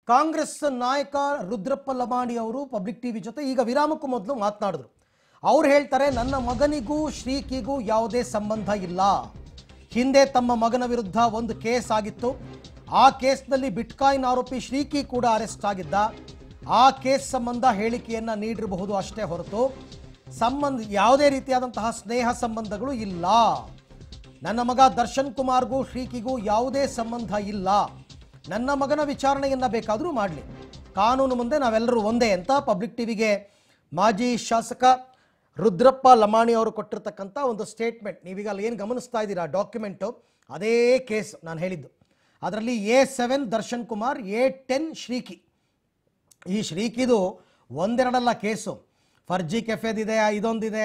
ಕಾಂಗ್ರೆಸ್ ನಾಯಕ ರುದ್ರಪ್ಪ ಲಮಾಣಿ ಅವರು public TV ಜೊತೆ ಈಗ ವಿರಾಮಕ್ಕೂ ಮೊದಲು ಮಾತನಾಡಿದ್ರು ಅವ್ರು ಹೇಳ್ತಾರೆ ನನ್ನ ಮಗನಿಗೂ ಶ್ರೀಕಿಗೂ ಯಾವುದೇ ಸಂಬಂಧ ಇಲ್ಲ ಹಿಂದೆ ತಮ್ಮ ಮಗನ ವಿರುದ್ಧ ಒಂದು ಕೇಸ್ ಆಗಿತ್ತು ಆ ಕೇಸ್ನಲ್ಲಿ ಬಿಟ್ಕಾಯಿನ್ ಆರೋಪಿ ಶ್ರೀಕಿ ಕೂಡ ಅರೆಸ್ಟ್ ಆಗಿದ್ದ ಆ ಕೇಸ್ ಸಂಬಂಧ ಹೇಳಿಕೆಯನ್ನ ನೀಡಿರಬಹುದು ಅಷ್ಟೇ ಹೊರತು ಸಂಬಂಧ ಯಾವುದೇ ರೀತಿಯಾದಂತಹ ಸ್ನೇಹ ಸಂಬಂಧಗಳು ಇಲ್ಲ ನನ್ನ ಮಗ ದರ್ಶನ್ ಕುಮಾರ್ಗೂ ಶ್ರೀಕಿಗೂ ಯಾವುದೇ ಸಂಬಂಧ ಇಲ್ಲ ನನ್ನ ಮಗನ ವಿಚಾರಣೆಯನ್ನ ಬೇಕಾದರೂ ಮಾಡಲಿ ಕಾನೂನು ಮುಂದೆ ನಾವೆಲ್ಲರೂ ಒಂದೇ ಅಂತ ಪಬ್ಲಿಕ್ ಟಿವಿಗೆ ಮಾಜಿ ಶಾಸಕ ರುದ್ರಪ್ಪ ಲಮಾಣಿ ಅವರು ಕೊಟ್ಟಿರ್ತಕ್ಕಂಥ ಒಂದು ಸ್ಟೇಟ್ಮೆಂಟ್ ನೀವೀಗ ಅಲ್ಲಿ ಏನು ಗಮನಿಸ್ತಾ ಇದ್ದೀರಾ ಡಾಕ್ಯುಮೆಂಟು ಅದೇ ಕೇಸ್ ನಾನು ಹೇಳಿದ್ದು ಅದರಲ್ಲಿ A seven Darshan Kumar A ten Sriki ಈ ಶ್ರೀಕಿದು ಒಂದೆರಡಲ್ಲ ಕೇಸು ಫರ್ಜಿ ಕೆಫೆದಿದೆ ಇದೊಂದಿದೆ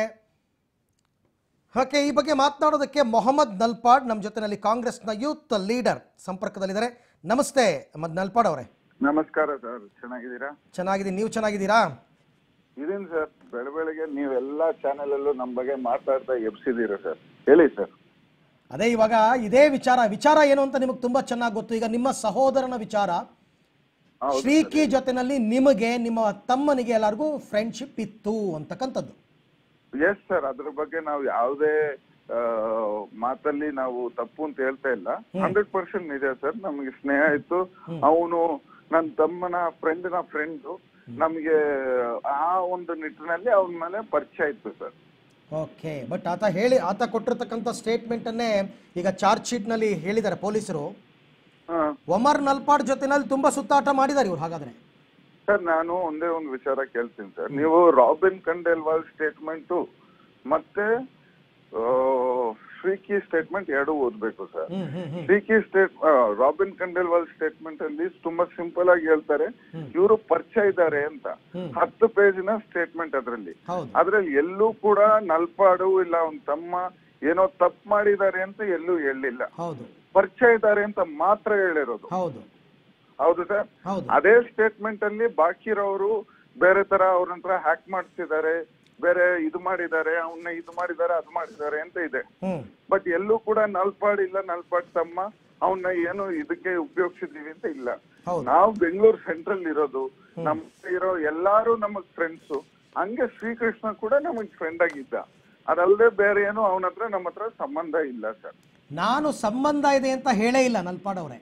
ಓಕೆ ಈ ಬಗ್ಗೆ ಮಾತನಾಡೋದಕ್ಕೆ ಮೊಹಮ್ಮದ್ ನಲ್ಪಾಡ್ ನಮ್ಮ ಜೊತೆನಲ್ಲಿ ಕಾಂಗ್ರೆಸ್ನ ಯೂತ್ ಲೀಡರ್ ಸಂಪರ್ಕದಲ್ಲಿದ್ದಾರೆ ನಮಸ್ತೆ ಮೊಹಮ್ಮದ್ ನಲ್ಪಾಡ್ ಅವರೇ ನಮಸ್ಕಾರ ಸರ್ ಚೆನ್ನಾಗಿದ್ದೀರಾ ಚೆನ್ನಾಗಿದ್ದೀನಿ ನೀವು ಚೆನ್ನಾಗಿದ್ದೀರಾ ಇದೀನಿ ಸರ್ ಬೆಳ ಬೆಳಗ್ಗೆ ನೀವೆಲ್ಲ ಚಾನೆಲ್ ಅಲ್ಲೂ ನಮ್ಮ ಬಗ್ಗೆ ಮಾತಾಡ್ತಾ ಎಬ್ಸಿದ್ದೀರಾ ಸರ್ ಹೇಳಿ ಸರ್ ಅದೇ ಇವಾಗ ಇದೇ ವಿಚಾರ ವಿಚಾರ ಏನು ಅಂತ ನಿಮಗೆ ತುಂಬಾ ಚೆನ್ನಾಗಿ ಗೊತ್ತು ಈಗ ನಿಮ್ಮ ಸಹೋದರನ ವಿಚಾರ ಹೌದು ಶ್ರೀಕಿ ಜೊತೆನಲ್ಲಿ ನಿಮಗೆ ನಿಮ್ಮ ತಮ್ಮನಿಗೆ ಎಲ್ಲರಿಗೂ ಫ್ರೆಂಡ್ಶಿಪ್ ಇತ್ತು ಅಂತಕ್ಕಂಥದ್ದು ಎಸ್ ಸರ್ ಅದ್ರ ಬಗ್ಗೆ ನಾವು ಯಾವುದೇ ಆ, ಮಾತಲ್ಲಿ ನಾವು ತಪ್ಪು ಅಂತ ಹೇಳ್ತಾ ಇಲ್ಲ ಹಂಡ್ರೆಡ್ ಪರ್ಸೆಂಟ್ ನಿಜ ಸರ್ ನಮಗೆ ಸ್ನೇಹ ಇತ್ತು ಅವನು ನನ್ನ ತಮ್ಮನ ಫ್ರೆಂಡ್ನ ಫ್ರೆಂಡು ನಮಗೆ ಆ ಒಂದು ನಿಟ್ಟಿನಲ್ಲಿ ಅವನ ಮೇಲೆ ಪರಿಚಯ ಇತ್ತು ಸರ್ ಓಕೆ ಬಟ್ ಆತ ಹೇಳಿ ಆತ ಕೊಟ್ಟಿರ್ತಕ್ಕಂಥ ಸ್ಟೇಟ್ಮೆಂಟನ್ನೇ ಈಗ ಚಾರ್ಜ್ ಶೀಟ್ನಲ್ಲಿ ಹೇಳಿದ್ದಾರೆ ಪೊಲೀಸರು ಹಾ ಒಮರ್ ನಲ್ಪಾಡ್ ಜೊತೆನಲ್ಲಿ ತುಂಬಾ ಸುತ್ತಾಟ ಮಾಡಿದ್ದಾರೆ ಇವ್ರು ಹಾಗಾದ್ರೆ ಸರ್ ನಾನು ಒಂದೇ ಒಂದು ವಿಚಾರ ಕೇಳ್ತೀನಿ ಸರ್ ನೀವು ರಾಬಿನ್ ಕಂಡೇಲ್ವಾಲ್ ಸ್ಟೇಟ್ಮೆಂಟ್ ಮತ್ತೆ ಆ, ಶ್ರೀಕಿ ಸ್ಟೇಟ್ಮೆಂಟ್ ಎರಡು ಓದ್ಬೇಕು sir hmm hmm hmm Sriki state ಆ, ರಾಬಿನ್ ಕಂಡೇಲ್ವಾಲ್ ಸ್ಟೇಟ್ಮೆಂಟ್ ಅಲ್ಲಿ ತುಂಬಾ ಸಿಂಪಲ್ ಆಗಿ ಹೇಳ್ತಾರೆ ಇವರು ಪರಿಚಯ ಇದ್ದಾರೆ ಅಂತ ಹ್ಮ್. ಹತ್ತು ಪೇಜಿನ ಸ್ಟೇಟ್ಮೆಂಟ್ ಅದರಲ್ಲಿ ಹೌದು ಅದ್ರಲ್ಲಿ ಎಲ್ಲೂ ಕೂಡ ನಲ್ಪಾಡು ಇಲ್ಲ ಅವನ್ ತಮ್ಮ ಏನೋ ತಪ್ಪು ಮಾಡಿದ್ದಾರೆ ಅಂತ ಎಲ್ಲೂ ಹೇಳಲಿಲ್ಲ ಹೌದು ಪರಿಚಯ ಇದ್ದಾರೆ ಅಂತ ಮಾತ್ರ ಹೇಳಿರೋದು ಹೌದು ಹೌದು ಸರ್ ಹೌದು ಅದೇ ಸ್ಟೇಟ್ಮೆಂಟ್ ಅಲ್ಲಿ ಬಾಕಿರವರು ಬೇರೆ ತರ ಅವ್ರ ಹತ್ರ ಹ್ಯಾಕ್ ಮಾಡ್ತಿದ್ದಾರೆ ಬೇರೆ ಇದು ಮಾಡಿದ್ದಾರೆ ಅವನ್ನ ಇದು ಮಾಡಿದ್ದಾರೆ ಅದು ಮಾಡಿದ್ದಾರೆ ಅಂತ ಇದೆ ಹ್ಮ್ ಬಟ್ ಎಲ್ಲೂ ಕೂಡ ನಲ್ಪಾಡ್ ಇಲ್ಲ ನಲ್ಪಾಡ್ ತಮ್ಮ ಅವನ್ನ ಏನು ಇದಕ್ಕೆ ಉಪಯೋಗಿಸಿದೀವಿ ಅಂತ ಇಲ್ಲ ಹೌದು ನಾವು ಬೆಂಗಳೂರು ಸೆಂಟ್ರಲ್ ಇರೋದು ನಮ್ಮ ಇರೋ ಎಲ್ಲಾರು ನಮಗ್ ಫ್ರೆಂಡ್ಸ್ ಹಂಗೆ ಶ್ರೀಕೃಷ್ಣ ಕೂಡ ನಮಗ್ ಫ್ರೆಂಡ್ ಆಗಿದ್ದ ಅದಲ್ಲದೆ ಬೇರೆ ಏನು ಅವನ ಹತ್ರ ನಮ್ಮ ಹತ್ರ ಸಂಬಂಧ ಇಲ್ಲ ಸರ್ ನಾನು ಸಂಬಂಧ ಇದೆ ಅಂತ ಹೇಳೇ ಇಲ್ಲ ನಲ್ಪಾಡ್ ಅವರೇ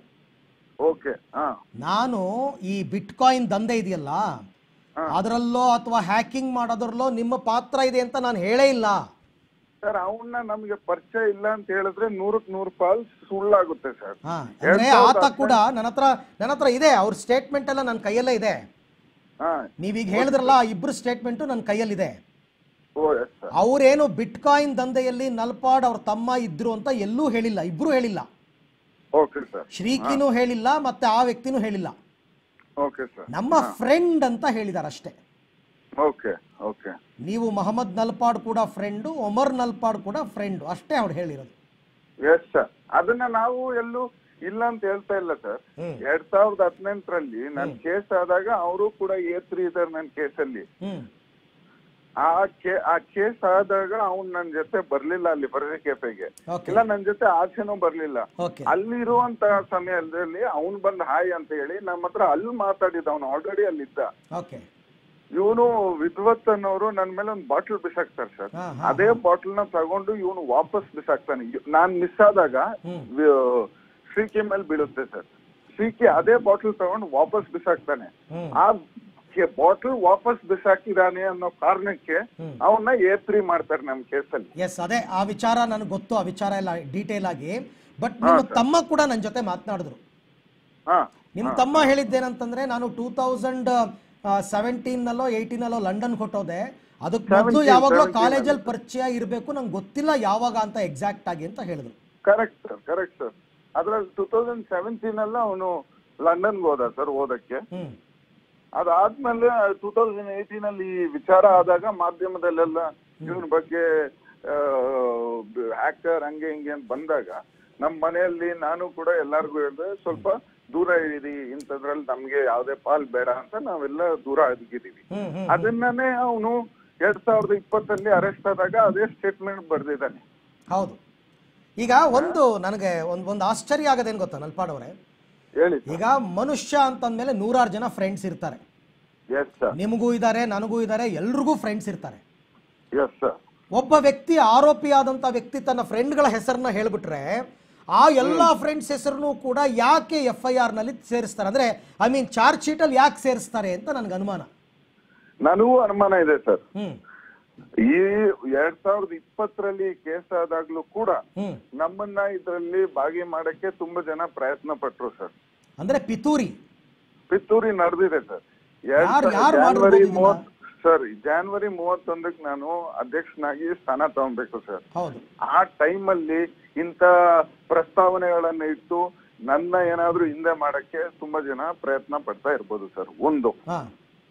ಓಕೆ ಹಾ ನಾನು ಈ ಬಿಟ್ಕಾಯಿನ್ ದಂಧೆ ಇದೆಯಲ್ಲ ಹಾ. ಅದರಲ್ಲೋ ಅಥವಾ ಹ್ಯಾಕಿಂಗ್ ಮಾಡೋದ್ರಲ್ಲೋ ನಿಮ್ಮ ಪಾತ್ರ ಇದೆ ಅಂತ ನಾನು ಹೇಳೇ ಇಲ್ಲ ಸರ್ ಅವನ್ನ ನಮ್ಗೆ ಪರಿಚಯ ಇಲ್ಲ ಅಂತ ಹೇಳಿದ್ರೆ ನೂರಕ್ ನೂರು ಪಾಲ್ ಸುಳ್ಳಾಗುತ್ತೆ ಸರ್ ಹಾ ಎರಡ್ ಅಂದ್ರೆ ಸಾವಿರದ ಆತ ಕೂಡ ನನ್ನ ಹತ್ರ ನನ್ನ ಹತ್ರ ಇದೆ ಅವ್ರ ಸ್ಟೇಟ್ಮೆಂಟ್ ಎಲ್ಲ ನನ್ನ ಕೈಯಲ್ಲೇ ಇದೆ ಹಾ ನೀವೀಗ ಹೇಳಿದ್ರಲ್ಲ ಆ ಇಬ್ರು ಸ್ಟೇಟ್ಮೆಂಟು ನನ್ನ ಕೈಯಲ್ಲಿದೆ ಓ ಎಸ್ ಸರ್ ಅವರೇನು ಬಿಟ್ಕಾಯಿನ್ ದಂಧೆಯಲ್ಲಿ ನಲ್ಪಾಡ್ ಅವ್ರ ತಮ್ಮ ಇದ್ರು ಅಂತ ಎಲ್ಲೂ ಹೇಳಿಲ್ಲ ಇಬ್ರು ಹೇಳಿಲ್ಲ ಓಕೆ ಸರ್ ಶ್ರೀಕಿನೂ ಹೇಳಿಲ್ಲ ಮತ್ತೆ ಆ ವ್ಯಕ್ತಿನೂ ಹೇಳಿಲ್ಲ ಓಕೆ ಸರ್ ನಮ್ಮ ಫ್ರೆಂಡ್ ಅಂತ ಹೇಳಿದಾರೆ ಅಷ್ಟೇ ಓಕೆ ಓಕೆ ನೀವು ಮೊಹಮ್ಮದ್ ನಲ್ಪಾಡ್ ಕೂಡ ಫ್ರೆಂಡು ಒಮರ್ ನಲ್ಪಾಡ್ ಕೂಡ ಫ್ರೆಂಡು ಅಷ್ಟೇ ಅವ್ರು ಹೇಳಿರೋದು ಎಸ್ ಸರ್ ಅದನ್ನ ನಾವು ಎಲ್ಲೂ ಇಲ್ಲ ಅಂತ ಹೇಳ್ತಾ ಇಲ್ಲ ಸರ್ ಹ್ಮ್. ಎರಡ್ ಸಾವಿರದ ಹದಿನೆಂಟರಲ್ಲಿ ನನ್ ಕೇಸ್ ಆದಾಗ ಅವರು ಕೂಡ ಎ ತ್ರೀ ಇದಾರೆ ನನ್ನ ಕೇಸಲ್ಲಿ ಹ್ಮ್ ಆ ಕೇ ಆ ಕೇಸ್ ಆದಾಗ ಅವ್ನ್ ನನ್ ಜೊತೆ ಬರ್ಲಿಲ್ಲ ಅಲ್ಲಿ ಬರೇ ಕೆಫೆಗೆ ಓಕೆ ಇಲ್ಲ ನನ್ ಜೊತೆ ಆಚೆನೂ ಬರ್ಲಿಲ್ಲ ಓಕೆ ಅಲ್ಲಿರುವಂತ ಸಮಯದಲ್ಲಿ ಅವ್ನ್ ಬಂದ್ ಹಾಯ್ ಅಂತ ಹೇಳಿ ನಮ್ಮ ಹತ್ರ ಅಲ್ಲಿ ಮಾತಾಡಿದ ಅವ್ನು ಆಲ್ರೆಡಿ ಅಲ್ಲಿದ್ದ ಓಕೆ ಇವನು ವಿದ್ವತ್ ಅನ್ನೋರು ನನ್ ಮೇಲೆ ಒಂದು ಬಾಟಲ್ ಬಿಸಾಕ್ತಾರೆ ಸರ್ ಹಾ, ಹಾ, ಅದೇ ಬಾಟಲ್ ನ ತಗೊಂಡು ಇವನು ವಾಪಸ್ ಬಿಸಾಕ್ತಾನೆ ಇವ್- ನಾನ್ ಮಿಸ್ ಆದಾಗ ಹ್ಮ್. ವಿ- ಶ್ರೀಕಿ ಮೇಲೆ ಬೀಳುತ್ತೆ ಸರ್ ಶ್ರೀಕಿ ಅದೇ ಬಾಟಲ್ ತಗೊಂಡು ವಾಪಸ್ ಬಿಸಾಕ್ತಾನೆ ಹ್ಮ್ ಆ ಬಾಟಲ್ ವಾಪಸ್ ಬಿಸಾಕಿದಾನೆ ಅನ್ನೋ ಕಾರಣಕ್ಕೆ ಹ್ಮ್. ಅವನ್ನ ಎ ತ್ರೀ ಮಾಡ್ತಾರೆ ನಮ್ ಕೇಸಲ್ಲಿ ಎಸ್ ಅದೇ ಆ ವಿಚಾರ ನನಗೆ ಗೊತ್ತು ಆ ವಿಚಾರ ಎಲ್ಲ ಡೀಟೇಲ್ ಆಗಿ ಬಟ್ ನಿಮ್ಮ ತಮ್ಮ ಕೂಡ ನನ್ನ ಜೊತೆ ಮಾತನಾಡಿದ್ರು ಹಾ ನಿಮ್ಮ ತಮ್ಮ ಹೇಳಿದ್ದೇನಂತಂದ್ರೆ ನಾನು ಟೂ ತೌಸಂಡ್ ಸೆವೆಂಟೀನಲ್ಲೋ ಏಯ್ಟೀನಲ್ಲೋ ಲಂಡನ್ ಕೊಟ್ಟೋದೆ ಅದಕ್ಕೆ ಮೊದಲು ಯಾವಾಗಲೂ ಕಾಲೇಜಲ್ಲಿ ಪರಿಚಯ ಇರಬೇಕು ನಂಗೆ ಗೊತ್ತಿಲ್ಲ ಯಾವಾಗ ಅಂತ ಎಕ್ಸಾಕ್ಟ್ ಆಗಿ ಅಂತ ಹೇಳಿದ್ರು ಕರೆಕ್ಟ್ ಸರ್ ಕರೆಕ್ಟ್ ಸರ್ ಅದ್ರಲ್ಲಿ ಟೂ ತೌಸಂಡ್ ಸೆವೆಂಟೀನ್ ಅಲ್ಲ ಅವನು ಲಂಡನ್ಗೆ ಹೋದ ಸರ್ ಓದಕ್ಕೆ ಹ್ಮ್ ಅದಾದ್ಮೇಲೆ ಟೂ ತೌಸಂಡ್ ಏಯ್ಟೀನ್ ಅಲ್ಲಿ ಈ ವಿಚಾರ ಆದಾಗ ಮಾಧ್ಯಮದಲ್ಲೆಲ್ಲ ಇವನ ಬಗ್ಗೆ ಹ್ಯಾಕರ್ ಹಂಗೆ ಹಿಂಗೆ ಅಂತ ಬಂದಾಗ ನಮ್ಮ ಮನೆಯಲ್ಲಿ ನಾನು ಕೂಡ ಎಲ್ಲಾರ್ಗು ಹೇಳಿದೆ ಸ್ವಲ್ಪ ದೂರ ಇರಿ ಇಂಥದ್ರಲ್ಲಿ ನಮ್ಗೆ ಯಾವ್ದೇ ಪಾಲ್ ಬೇಡ ಅಂತ ನಾವೆಲ್ಲ ದೂರ ಆಗಿದ್ದೀವಿ ಹ್ಮ್ ಹ್ಮ್ ಅದನ್ನೇ ಅವನು ಎರಡ್ ಸಾವಿರದ ಇಪ್ಪತ್ತಲ್ಲಿ ಅರೆಸ್ಟ್ ಆದಾಗ ಅದೇ ಸ್ಟೇಟ್ಮೆಂಟ್ ಬರ್ದಿದ್ದಾನೆ ಹೌದು ಈಗ ಒಂದು ನನಗೆ ಒಂದು ಒಂದು ಆಶ್ಚರ್ಯ ಆಗದೇನು ಗೊತ್ತಾ ನಲ್ಪಾಡವ್ರೆ ಹೇಳಿ ಈಗ ಮನುಷ್ಯ ಅಂತಂದ್ಮೇಲೆ ನೂರಾರು ಜನ ಫ್ರೆಂಡ್ಸ್ ಇರ್ತಾರೆ ಎಸ್ ಸರ್ ನಿಮಗೂ ಇದ್ದಾರೆ ನನಗೂ ಇದ್ದಾರೆ ಎಲ್ರಿಗೂ ಫ್ರೆಂಡ್ಸ್ ಇರ್ತಾರೆ ಎಸ್ ಸರ್ ಒಬ್ಬ ವ್ಯಕ್ತಿ ಆರೋಪಿಯಾದಂಥ ವ್ಯಕ್ತಿ ತನ್ನ ಫ್ರೆಂಡ್ಗಳ ಹೆಸರನ್ನ ಹೇಳ್ಬಿಟ್ರೆ ಆ ಎಲ್ಲ ಫ್ರೆಂಡ್ಸ್ ಹೆಸರನ್ನು ಕೂಡ ಯಾಕೆ ಎಫ್ ಐ ಆರ್ನಲ್ಲಿ ಸೇರಿಸ್ತಾರೆ ಅಂದರೆ ಐ ಮೀನ್ ಚಾರ್ಜ್ ಶೀಟಲ್ಲಿ ಯಾಕೆ ಸೇರಿಸ್ತಾರೆ ಅಂತ ನನಗೆ ಅನುಮಾನ ನನಗೂ ಅನುಮಾನ ಇದೆ ಸರ್ ಹ್ಞೂ ಈ ಎರಡ್ ಸಾವಿರದ ಇಪ್ಪತ್ತರಲ್ಲಿ ಕೇಸ್ ಆದಾಗ್ಲೂ ಕೂಡ ಹ್ಞೂ ನಮ್ಮನ್ನ ಇದರಲ್ಲಿ ಭಾಗಿ ಮಾಡಕ್ಕೆ ತುಂಬಾ ಜನ ಪ್ರಯತ್ನ ಪಟ್ರು ಸರ್ ಅಂದರೆ ಪಿತೂರಿ ಪಿತ್ತೂರಿ ನಡೆದಿದೆ ಸರ್ ಯಾರ್- ಯಾರ್ ಜಾನ್ವರಿ ಮಾಡಿರ್ಬೋದು ಇದನ್ನ? ಮೂವತ್ ಸರ್ ಜಾನ್ವರಿ ಮೂವತ್ತೊಂದಕ್ಕೆ ನಾನು ಅಧ್ಯಕ್ಷನಾಗಿ ಸ್ಥಾನ ತಗೊಬೇಕು ಸರ್ ಹೌದು ಆ ಟೈಮಲ್ಲಿ ಇಂಥ ಪ್ರಸ್ತಾವನೆಗಳನ್ನ ಇಟ್ಟು ನನ್ನ ಏನಾದ್ರೂ ಹಿಂದೆ ಮಾಡಕ್ಕೆ ತುಂಬಾ ಜನ ಪ್ರಯತ್ನ ಪಡ್ತಾ ಇರ್ಬೋದು ಸರ್ ಒಂದು ಹಾಂ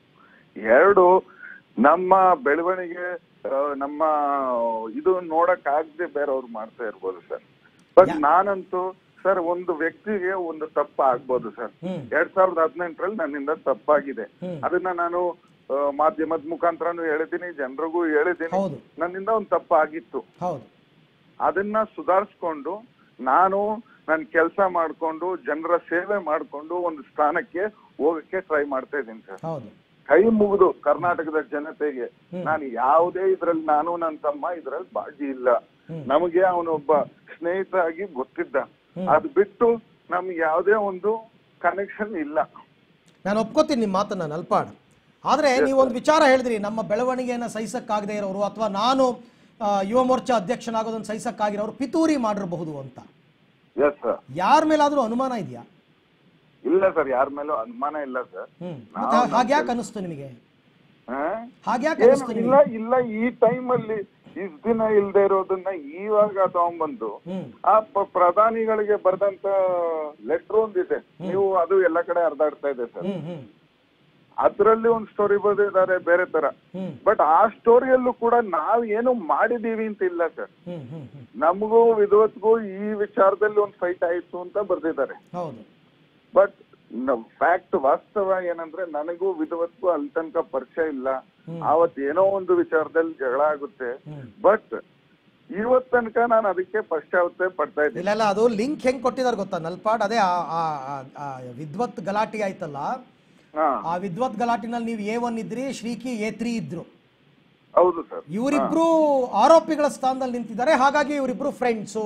ಎರಡು ನಮ್ಮ ಬೆಳವಣಿಗೆ ಆ, ನಮ್ಮ ಇದು ನೋಡಕ್ ಆಗದೆ ಬೇರೆಯವ್ರು ಮಾಡ್ತಾ ಇರ್ಬೋದು ಸರ್ ಬಟ್ ನಾನಂತೂ ಸರ್ ಒಂದು ವ್ಯಕ್ತಿಗೆ ಒಂದು ತಪ್ಪ ಆಗ್ಬೋದು ಸರ್ ಹ್ಮ್. ಎರಡ್ ಸಾವಿರದ ಹದಿನೆಂಟರಲ್ಲಿ ನನ್ನಿಂದ ತಪ್ಪಾಗಿದೆ ಹ್ಮ್. ಅದನ್ನ ನಾನು ಆ, ಮಾಧ್ಯಮದ ಮುಖಾಂತರನು ಹೇಳಿದ್ದೀನಿ ಜನರಿಗೂ ಹೇಳಿದ್ದೀನಿ ಹೌದು. ನನ್ನಿಂದ ಒಂದು ತಪ್ಪ ಆಗಿತ್ತು ಹೌದು ಅದನ್ನ ಸುಧಾರಿಸ್ಕೊಂಡು ನಾನು ನನ್ನ ಕೆಲಸ ಮಾಡ್ಕೊಂಡು ಜನರ ಸೇವೆ ಮಾಡ್ಕೊಂಡು ಒಂದು ಸ್ಥಾನಕ್ಕೆ ಹೋಗಕ್ಕೆ ಟ್ರೈ ಮಾಡ್ತಾ ಇದ್ದೀನಿ ಸರ್ ಹೌದು ಕೈ ಮುಗಿದು ಕರ್ನಾಟಕದ ಜನತೆಗೆ ನಾನು ಯಾವುದೇ ಇದ್ರಲ್ಲಿ ನಾನು ನನ್ನ ತಮ್ಮ ಇದ್ರಲ್ಲಿ ಬಾಜಿ ಇಲ್ಲ ನಮಗೆ ಅವನೊಬ್ಬ ಸ್ನೇಹಿತ ಆಗಿ ಗೊತ್ತಿದ್ದ ಅದ್ ಬಿಟ್ಟು ನಮ್ಗೆ ಯಾವುದೇ ಒಂದು ಕನೆಕ್ಷನ್ ಇಲ್ಲ ನಾನು ಒಪ್ಕೋತೀನಿ ನಿಮ್ಮ ಮಾತನ್ನ ನಲ್ಪಾಡ್ ಆದರೆ ನೀವೊಂದು ವಿಚಾರ ಹೇಳಿದ್ರಿ ನಮ್ಮ ಬೆಳವಣಿಗೆಯನ್ನು ಸಹಿಸಕ್ಕಾಗದೇ ಇರೋರು ಅಥವಾ ನಾನು ಆ, ಯುವ ಮೋರ್ಚಾ ಅಧ್ಯಕ್ಷನಾಗೋದನ್ನು ಸಹಿಸಕ್ಕಾಗಿರೋರು ಪಿತೂರಿ ಮಾಡಿರಬಹುದು ಅಂತ ಎಸ್ ಸರ್ ಯಾರ ಮೇಲಾದರೂ ಅನುಮಾನ ಇದೆಯಾ ಇಲ್ಲ ಸರ್ ಯಾರ ಮೇಲೂ ಅನುಮಾನ ಇಲ್ಲ ಸರ್ ಹ್ಮ್ ಮತ್ತೆ ಹಾಗ್ಯಾಕೆ ಅನಿಸ್ತು ನಿಮಗೆ ಹಾ? ಹಾಗ್ಯಾಕೆ ಏನು ಅನಿಸ್ತು ನಿಮಗೆ ಇಲ್ಲ ಇಲ್ಲ ಈ ಟೈಮ್ ಅಲ್ಲಿ ಇಷ್ಟ ದಿನ ಇಲ್ದೇ ಇರೋದನ್ನ ಇವಾಗ ತಗೊಂಡ್ಬಂದು ಹ್ಮ್ ಆ ಪ- ಪ್ರಧಾನಿಗಳಿಗೆ ಬರ್ದಂತ ಲೆಟರ್ ಒಂದಿದೆ ನೀವು ಅದು ಎಲ್ಲ ಕಡೆ ಹರಿದಾಡ್ತಾ ಇದೆ ಸರ್ ಹ್ಮ್ ಹ್ಮ್ ಅದ್ರಲ್ಲಿ ಒಂದ್ ಸ್ಟೋರಿ ಬರೆದಿದ್ದಾರೆ ಬೇರೆ ತರ ಹ್ಮ್ ಬಟ್ ಆ ಸ್ಟೋರಿಯಲ್ಲೂ ಕೂಡ ನಾವ್ ಏನು ಮಾಡಿದೀವಿ ಅಂತ ಇಲ್ಲ ಸರ್ ಹ್ಮ್ ಹ್ಮ್ ಹ್ಮ್ ನಮಗೂ ವಿಧವತ್ಗೂ ಈ ವಿಚಾರದಲ್ಲಿ ಒಂದ್ ಫೈಟ್ ಆಯ್ತು ಅಂತ ಬರ್ದಿದ್ದಾರೆ ಹೌದು ಬಟ್ ಫ್ಯಾಕ್ಟ್ ವಾಸ್ತವ ಏನಂದ್ರೆ ನನಗೂ ವಿಧವತ್ಗೂ ಅಲ್ಲಿ ತನಕ ಪರಿಚಯ ಇಲ್ಲ ಅವತ್ ಏನೋ ಒಂದು ವಿಚಾರದಲ್ಲಿ ಜಗಳ ಆಗುತ್ತೆ ಹ್ಮ್. ಬಟ್ ಇವತ್ ತನಕ ನಾನು ಅದಕ್ಕೆ ಪಶ್ಚಾತ್ತಾಪ ಪಡ್ತಾ ಇದ್ದೀನಿ ಇಲ್ಲ ಇಲ್ಲ ಅದು ಲಿಂಕ್ ಹೆಂಗ್ ಕೊಟ್ಟಿದ್ದಾರೆ ಗೊತ್ತಾ ನಲ್ಪಾಡ್ ಅದೇ ಆ- ಆ- ಆ- ಆ ವಿದ್ವತ್ ಗಲಾಟೆ ಆಯ್ತಲ್ಲ ಹಾ ಆ ವಿದ್ವತ್ ಗಲಾಟಿನಲ್ಲಿ ನೀವು ಎ ಒನ್ ಇದ್ರಿ ಶ್ರೀಕಿ ಎ ತ್ರೀ ಇದ್ರು ಹೌದು ಸರ್ ಇವರಿಬ್ರು ಆರೋಪಿಗಳ ಸ್ಥಾನದಲ್ಲಿ ನಿಂತಿದ್ದಾರೆ ಹಾಗಾಗಿ ಇವರಿಬ್ರು ಫ್ರೆಂಡ್ಸು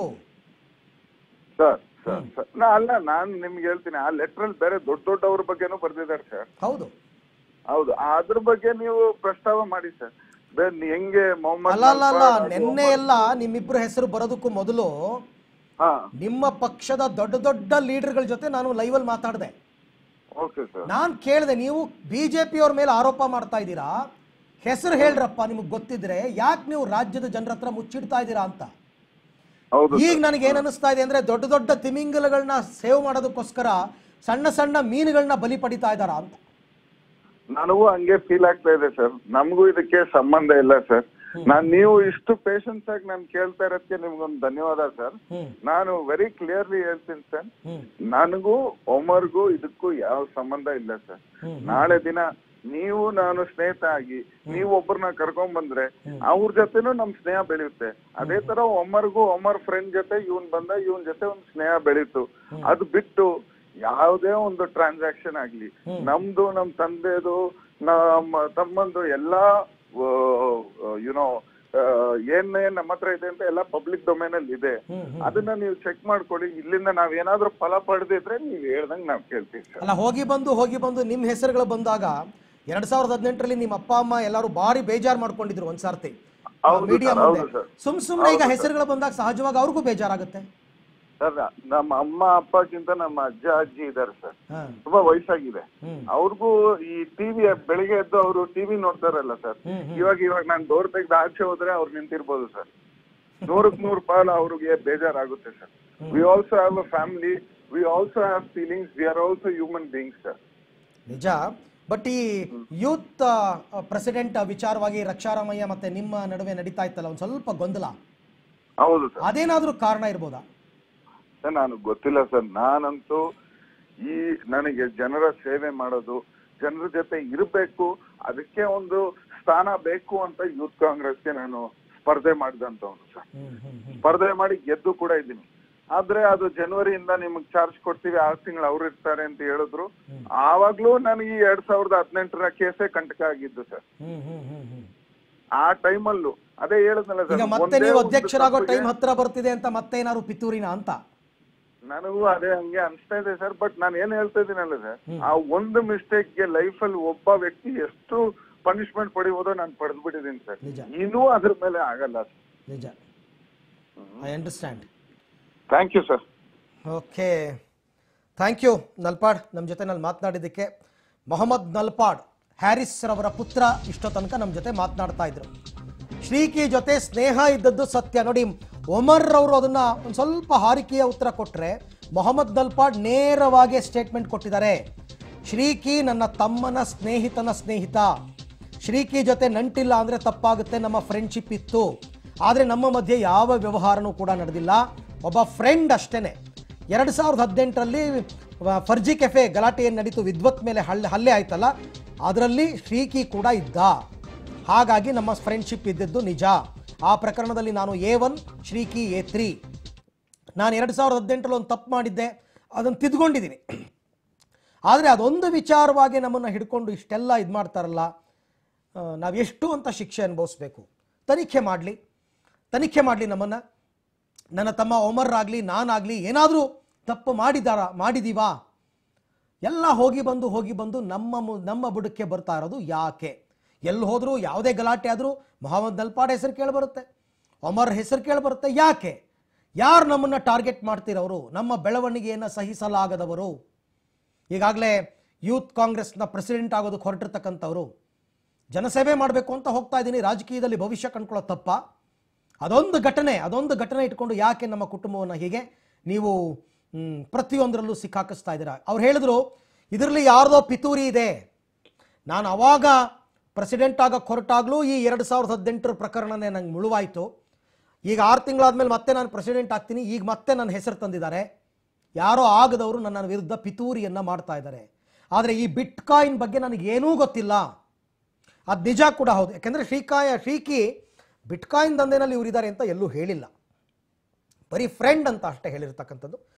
ಸರ್ ಸರ್ ಸರ್ ನಾ ಅಲ್ಲ ನಾನು ನಿಮ್ಗೆ ಹೇಳ್ತೀನಿ ಆ ಲೆಟರ್ ಅಲ್ಲಿ ಬೇರೆ ದೊಡ್ಡ ದೊಡ್ಡವ್ರ ಬಗ್ಗೆನೂ ಬರ್ದಿದ್ದಾರೆ ಸರ್ ಹೌದು ಹೌದು ಅದ್ರ ಬಗ್ಗೆ ನೀವು ಪ್ರಸ್ತಾವ ಮಾಡಿ ಸರ್ ಬೇರೆ ನೀ- ಹೆಂಗೆ ಮೊಹಮ್ಮದ್ ಅಲ್ಲ ಅಲ್ಲ ಅಲ್ಲ ನಲ್ಪಾಡ್ ಅದು- ನಿನ್ನೆ ಎಲ್ಲ ನಿಮ್ಮಿಬ್ರು ಹೆಸರು ಬರೋದಕ್ಕೂ ಮೊದಲು ಹಾ ನಿಮ್ಮ ಪಕ್ಷದ ದೊಡ್ಡ ದೊಡ್ಡ ಲೀಡರ್ಗಳ ಜೊತೆ ನಾನು ಲೈವಲ್ಲಿ ಮಾತಾಡಿದೆ ಓಕೆ ಸರ್ ನಾನು ಕೇಳಿದೆ ನೀವು ಬಿ ಜೆ ಪಿಯವ್ರ ಮೇಲೆ ಆರೋಪ ಮಾಡ್ತಾ ಇದ್ದೀರಾ ಹೆಸರು ಹೇಳ್ರಪ್ಪ ನಿಮಗೆ ಗೊತ್ತಿದ್ರೆ ಯಾಕೆ ನೀವು ರಾಜ್ಯದ ಜನರ ಹತ್ರ ಮುಚ್ಚಿಡ್ತಾ ಇದ್ದೀರಾ ಅಂತ ಹೌದು ಈಗ ನನಗೆ ಏನು ಅನಿಸ್ತಾ ಇದೆ ಅಂದ್ರೆ ದೊಡ್ಡ ದೊಡ್ಡ ತಿಮಿಂಗಲಗಳನ್ನ ಸೇವ್ ಮಾಡೋದಕ್ಕೋಸ್ಕರ ಸಣ್ಣ ಸಣ್ಣ ಮೀನುಗಳನ್ನ ಬಲಿ ಪಡಿತಾ ಇದ್ದಾರಾ ಅಂತ ನನಗೂ ಹಂಗೆ ಫೀಲ್ ಆಗ್ತಾ ಇದೆ ಸರ್ ನಮಗೂ ಇದಕ್ಕೆ ಸಂಬಂಧ ಇಲ್ಲ ಸರ್ ನಾನ್ ನೀವು ಇಷ್ಟು ಪೇಷನ್ಸ್ ಆಗಿ ನಾನು ಕೇಳ್ತಾ ಇರೋದಕ್ಕೆ ನಿಮ್ಗೊಂದು ಧನ್ಯವಾದ ಸರ್ ಹ್ಮ್ ನಾನು ವೆರಿ ಕ್ಲಿಯರ್ಲಿ ಹೇಳ್ತೀನಿ ಸರ್ ಹ್ಮ್ ನನಗೂ ಒಮರ್ಗೂ ಇದಕ್ಕೂ ಯಾವ ಸಂಬಂಧ ಇಲ್ಲ ಸರ್ ಹ್ಮ್. ನಾಳೆ ದಿನ ನೀವು ನಾನು ಸ್ನೇಹಿತ ಆಗಿ ನೀವು ಒಬ್ಬರನ್ನ ಕರ್ಕೊಂಡ್ ಬಂದ್ರೆ ಅವ್ರ ಜೊತೆನೂ ನಮ್ ಸ್ನೇಹ ಬೆಳೆಯುತ್ತೆ ಅದೇ ತರ ಒಮ್ಮರ್ಗೂ ಒಮ್ಮರ್ ಫ್ರೆಂಡ್ ಜೊತೆ ಇವನ್ ಬಂದ ಇವನ್ ಜೊತೆ ಒಂದ್ ಸ್ನೇಹ ಬೆಳೀತು ಅದು ಬಿಟ್ಟು ಯಾವುದೇ ಒಂದು ಟ್ರಾನ್ಸಾಕ್ಷನ್ ಆಗ್ಲಿ ನಮ್ದು ನಮ್ ತಂದೆದು ನಮ್ಮ ತಮ್ಮಂದು ಎಲ್ಲಾ ಯುನೋ ಏನ್ ಏನ್ ನಮ್ಮ ಹತ್ರ ಇದೆ ಅಂತ ಎಲ್ಲ ಪಬ್ಲಿಕ್ ಡೊಮೇನ್ ಅಲ್ಲಿ ಇದೆ ಹ್ಮ್, ಅದನ್ನ ನೀವು ಚೆಕ್ ಮಾಡ್ಕೊಳ್ಳಿ ಇಲ್ಲಿಂದ ನಾವ್ ಏನಾದ್ರೂ ಫಲ ಪಡೆದಿದ್ರೆ ನೀವ್ ಹೇಳ್ದಂಗ್ ನಾವ್ ಕೇಳ್ತೀವಿ ಸರ್ ಅಲ್ಲ ಹೋಗಿ ಬಂದು ಹೋಗಿ ಬಂದು ನಿಮ್ಮ ಹೆಸರುಗಳು ಬಂದಾಗ ಎರಡ್ ಸಾವಿರದ ಹದಿನೆಂಟರಲ್ಲಿ ನಿಮ್ಮ ಅಪ್ಪ ಅಮ್ಮ ಎಲ್ಲರೂ ಭಾರಿ ಬೇಜಾರು ಮಾಡ್ಕೊಂಡಿದ್ರು ಒಂದ್ಸಾರ್ತಿ ಹೌದು ಮೀಡಿಯಾ ಸರ್, ಮುಂದೆ ಹೌದು ಸರ್. ಸುಮ್ ಸುಮ್ನೆ ಈಗ ಹೆಸರುಗಳು ಬಂದಾಗ ಸಹಜವಾಗಿ ಅವ್ರಿಗೂ ಬೇಜಾರಾಗುತ್ತೆ ಸರ್ ನಮ್ಮ ಅಮ್ಮ ಅಪ್ಪಕ್ಕಿಂತ ನಮ್ಮ ಅಜ್ಜ ಅಜ್ಜಿ ಇದಾರೆ ಸರ್ ಹಾ ತುಂಬಾ ವಯಸ್ಸಾಗಿದೆ ಹ್ಮ್ ಅವ್ರಿಗೂ ಈ ಟಿವಿ ಬೆಳಿಗ್ಗೆ ಎದ್ದು ಅವರು ಟಿವಿ ನೋಡ್ತಾರಲ್ಲ ಸರ್ ಹ್ಮ್, ಇವಾಗ ಇವಾಗ ನಾನು ಡೋರ್ ತೆಗ್ದು ಆಚೆ ಹೋದ್ರೆ ಅವ್ರು ನಿಂತಿರ್ಬೋದು ಸರ್ ನೂರಕ್ ನೂರು ಪಾಲು ಅವ್ರಿಗೆ ಬೇಜಾರಾಗುತ್ತೆ sir we also have a family we also have feelings we are also human beings sir ನಿಜ ಬಟ್ ಈ ಯೂತ್ ಪ್ರೆಸಿಡೆಂಟ್ ವಿಚಾರವಾಗಿ ರಕ್ಷಾರಾಮಯ್ಯ ಮತ್ತೆ ನಿಮ್ಮ ನಡುವೆ ನಡೀತಾ ಇತ್ತಲ್ಲ ಒಂದು ಸ್ವಲ್ಪ ಗೊಂದಲ ಹೌದು ಸರ್ ಅದೇನಾದ್ರೂ ಕಾರಣ ಇರ್ಬೋದಾ ಸರ್ ನಾನು ಗೊತ್ತಿಲ್ಲ ಸರ್ ನಾನಂತೂ ಈ ನನಗೆ ಜನರ ಸೇವೆ ಮಾಡೋದು ಜನರ ಜೊತೆ ಇರಬೇಕು ಅದಕ್ಕೆ ಒಂದು ಸ್ಥಾನ ಬೇಕು ಅಂತ ಯೂತ್ ಕಾಂಗ್ರೆಸ್ಗೆ ನಾನು ಸ್ಪರ್ಧೆ ಮಾಡಿದಂತವನು ಸರ್ ಹ್ಮ್ ಹ್ಮ್ ಹ್ಮ್ ಸ್ಪರ್ಧೆ ಮಾಡಿ ಗೆದ್ದು ಕೂಡ ಇದ್ದೀನಿ ಆದ್ರೆ ಅದು ಜನವರಿಯಿಂದ ನಿಮಗ್ ಚಾರ್ಜ್ ಕೊಡ್ತೀವಿ ಆರು ತಿಂಗಳು ಅವ್ರು ಇರ್ತಾರೆ ಅಂತ ಹೇಳಿದ್ರು ಆವಾಗ್ಲೂ ನನಗೆ ಈ ಎರಡ್ ಸಾವಿರದ ಹದಿನೆಂಟರ ಕೇಸೇ ಕಂಟಕ ಆಗಿದ್ದು ಸರ್ ಹ್ಮ್ ಹ್ಮ್ ಹ್ಮ್ ಹ್ಮ್ ಆ ಟೈಮಲ್ಲೂ ಅದೇ ಹೇಳಿದ್ನಲ್ಲ ಈಗ ಸರ್ ಮತ್ತೆ ಒಂದೇ ನೀವು ಒಂದು ಅಧ್ಯಕ್ಷರಾಗೋ ತಪ್ಪಿಗೆ ಟೈಮ್ ಹತ್ರ ಬರ್ತಿದೆ ಅಂತ ಮತ್ತೆ ಏನಾದ್ರು ಪಿತೂರಿನ ಅಂತ ನನಗೂ ಅದೇ ಹಂಗೆ ಅನ್ಸ್ತಾ ಇದೆ ಸರ್ ಬಟ್ ನಾನು ಏನ್ ಹೇಳ್ತಾ ಇದ್ದೀನಲ್ಲ ಸರ್ ಆ ಒಂದು ಮಿಸ್ಟೇಕ್ ಗೆ ಲೈಫ್ ಅಲ್ಲಿ ಒಬ್ಬ ವ್ಯಕ್ತಿ ಎಷ್ಟು ಪನಿಷ್ಮೆಂಟ್ ಪಡಿಬೋದೋ ನಾನು ಪಡೆದು ಬಿಟ್ಟಿದ್ದೀನಿ ಸರ್ ನಿಜ. ಇನ್ನೂ ಅದ್ರ ಮೇಲೆ ಆಗಲ್ಲ ನಿಜ I understand thank you sir okay thank you Nalapad ನಮ್ಮ ಜೊತೆ ನಲ್ಲಿ ಮಾತನಾಡಿದ್ದಕ್ಕೆ ಮೊಹಮ್ಮದ್ ನಲ್ಪಾಡ್ ಹ್ಯಾರಿಸ್ ರವರ ಪುತ್ರ ಇಷ್ಟೋ ತನಕ ನಮ್ಮ ಜೊತೆ ಮಾತನಾಡ್ತಾ ಇದ್ರು ಶ್ರೀಕಿ ಜೊತೆ ಸ್ನೇಹ ಇದ್ದದ್ದು ಸತ್ಯ ನೋಡಿ ಒಮರ್ ಅವರು ಅದನ್ನ ಒಂದು ಸ್ವಲ್ಪ ಹಾರಿಕೆಯ ಉತ್ತರ ಕೊಟ್ಟರೆ ಮೊಹಮ್ಮದ್ ನಲ್ಪಾಡ್ ನೇರವಾಗಿ ಸ್ಟೇಟ್ಮೆಂಟ್ ಕೊಟ್ಟಿದ್ದಾರೆ ಶ್ರೀಕಿ ನನ್ನ ತಮ್ಮನ ಸ್ನೇಹಿತನ ಸ್ನೇಹಿತ ಶ್ರೀಕಿ ಜೊತೆ ನಂಟಿಲ್ಲ ಅಂದರೆ ತಪ್ಪಾಗುತ್ತೆ ನಮ್ಮ ಫ್ರೆಂಡ್ಶಿಪ್ ಇತ್ತು ಆದರೆ ನಮ್ಮ ಮಧ್ಯೆ ಯಾವ ವ್ಯವಹಾರನೂ ಕೂಡ ನಡೆದಿಲ್ಲ ಒಬ್ಬ ಫ್ರೆಂಡ್ ಅಷ್ಟೇನೆ ಎರಡು ಸಾವಿರದ ಹದಿನೆಂಟರಲ್ಲಿ ಫರ್ಜಿ ಕೆಫೆ ಗಲಾಟೆ ಏನು ನಡೀತು ವಿದ್ವತ್ ಮೇಲೆ ಹಲ್ಲೆ ಹಲ್ಲೆ ಆಯ್ತಲ್ಲ ಅದರಲ್ಲಿ ಶ್ರೀಕಿ ಕೂಡ ಇದ್ದ ಹಾಗಾಗಿ ನಮ್ಮ ಫ್ರೆಂಡ್ಶಿಪ್ ಇದ್ದದ್ದು ನಿಜ ಆ ಪ್ರಕರಣದಲ್ಲಿ ನಾನು A one Sriki A three ನಾನು ಎರಡು ಸಾವಿರದ ಹದಿನೆಂಟರಲ್ಲಿ ಒಂದು ತಪ್ಪು ಮಾಡಿದ್ದೆ ಅದನ್ನು ತಿದ್ಕೊಂಡಿದ್ದೀನಿ ಆದರೆ ಅದೊಂದು ವಿಚಾರವಾಗಿ ನಮ್ಮನ್ನು ಹಿಡ್ಕೊಂಡು ಇಷ್ಟೆಲ್ಲ ಇದು ಮಾಡ್ತಾರಲ್ಲ ಆ, ನಾವು ಎಷ್ಟು ಅಂತ ಶಿಕ್ಷೆ ಅನುಭವಿಸ್ಬೇಕು ತನಿಖೆ ಮಾಡಲಿ ತನಿಖೆ ಮಾಡಲಿ ನಮ್ಮನ್ನು ನನ್ನ ತಮ್ಮ ಒಮರ್ ಆಗಲಿ ನಾನಾಗಲಿ ಏನಾದರೂ ತಪ್ಪು ಮಾಡಿದಾರ ಮಾಡಿದೀವಾ ಎಲ್ಲ ಹೋಗಿ ಬಂದು ಹೋಗಿ ಬಂದು ನಮ್ಮ ಮು- ನಮ್ಮ ಬುಡಕ್ಕೆ ಬರ್ತಾ ಇರೋದು ಯಾಕೆ ಎಲ್ಲಿ ಹೋದರೂ ಯಾವುದೇ ಗಲಾಟೆ ಆದರೂ ಮೊಹಮ್ಮದ್ ನಲ್ಪಾಡ್ ಹೆಸರು ಕೇಳಿಬರುತ್ತೆ ಒಮರ್ ಹೆಸರು ಕೇಳಿಬರುತ್ತೆ ಯಾಕೆ ಯಾರು ನಮ್ಮನ್ನು ಟಾರ್ಗೆಟ್ ಮಾಡ್ತಿರೋರು ನಮ್ಮ ಬೆಳವಣಿಗೆಯನ್ನು ಸಹಿಸಲಾಗದವರು ಈಗಾಗಲೇ ಯೂತ್ ಕಾಂಗ್ರೆಸ್ನ ಪ್ರೆಸಿಡೆಂಟ್ ಆಗೋದಕ್ಕೆ ಹೊರಟಿರ್ತಕ್ಕಂಥವ್ರು ಜನಸೇವೆ ಮಾಡಬೇಕು ಅಂತ ಹೋಗ್ತಾ ಇದ್ದೀನಿ ರಾಜಕೀಯದಲ್ಲಿ ಭವಿಷ್ಯ ಕಂಡ್ಕೊಳ್ಳೋ ತಪ್ಪ ಅದೊಂದು ಘಟನೆ ಅದೊಂದು ಘಟನೆ ಇಟ್ಕೊಂಡು ಯಾಕೆ ನಮ್ಮ ಕುಟುಂಬವನ್ನು ಹೀಗೆ ನೀವು ಮ್, ಪ್ರತಿಯೊಂದರಲ್ಲೂ ಸಿಕ್ಕಾಕಿಸ್ತಾ ಇದ್ದೀರಾ ಅವ್ರು ಹೇಳಿದ್ರು ಇದರಲ್ಲಿ ಯಾರ್ದೋ ಪಿತೂರಿ ಇದೆ ನಾನು ಅವಾಗ ಪ್ರೆಸಿಡೆಂಟ್ ಆಗಕ್ಕೆ ಹೊರಟಾಗ್ಲೂ ಈ ಎರಡು ಸಾವಿರದ ಹದಿನೆಂಟರ ಪ್ರಕರಣನೇ ನಂಗೆ ಮುಳುವಾಯಿತು ಈಗ ಆರು ತಿಂಗಳಾದ್ಮೇಲೆ ಮತ್ತೆ ನಾನು ಪ್ರೆಸಿಡೆಂಟ್ ಆಗ್ತೀನಿ ಈಗ ಮತ್ತೆ ನನ್ನ ಹೆಸರು ತಂದಿದ್ದಾರೆ ಯಾರೋ ಆಗದವರು ನನ್ನ ವಿರುದ್ಧ ಪಿತೂರಿಯನ್ನು ಮಾಡ್ತಾ ಇದ್ದಾರೆ ಆದರೆ ಈ ಬಿಟ್ಕಾಯಿನ್ ಬಗ್ಗೆ ನನಗೇನೂ ಗೊತ್ತಿಲ್ಲ ಅದು ನಿಜ ಕೂಡ ಹೌದು ಯಾಕೆಂದರೆ ಶ್ರೀಕಾಯ ಶ್ರೀಕಿ ಬಿಟ್ಕಾಯಿನ್ ದಂಧೆನಲ್ಲಿ ಇವರಿದ್ದಾರೆ ಅಂತ ಎಲ್ಲೂ ಹೇಳಿಲ್ಲ ಬರೀ ಫ್ರೆಂಡ್ ಅಂತ ಅಷ್ಟೇ ಹೇಳಿರ್ತಕ್ಕಂಥದ್ದು